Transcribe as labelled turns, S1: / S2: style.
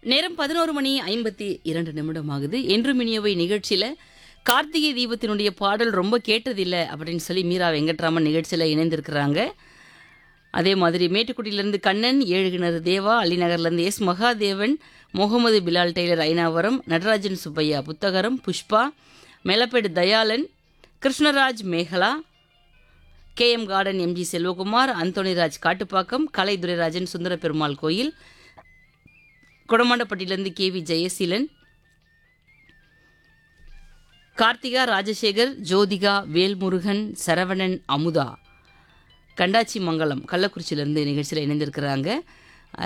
S1: நேரம் பதினோரு மணி ஐம்பத்தி இரண்டு நிமிடம் ஆகுது என்று மினியவை நிகழ்ச்சியில் கார்த்திகை தீபத்தினுடைய பாடல் ரொம்ப கேட்டதில்லை அப்படின்னு சொல்லி மீரா வெங்கட்ராமன் நிகழ்ச்சியில் இணைந்திருக்கிறாங்க அதே மாதிரி மேட்டுக்குடியிலேருந்து கண்ணன் ஏழுகிணறு தேவா அலிநகர்லேருந்து S Mahadevan Mohammed Bilal tailor Ainavaram Natarajan Subbaiah Puthagaram Pushpa Melapedu Dayalan Krishnaraj Megala K M garden M G Selvakumar Anthonyraj Kattupakkam Kalai Durairajan Sundara Perumal Koil குடமாண்டப்பட்டியிலேருந்து கே வி ஜெயசீலன் கார்த்திகா ராஜசேகர் ஜோதிகா வேல்முருகன் சரவணன் அமுதா கண்டாச்சி மங்கலம் கள்ளக்குறிச்சியிலேருந்து நிகழ்ச்சியில் இணைந்திருக்கிறாங்க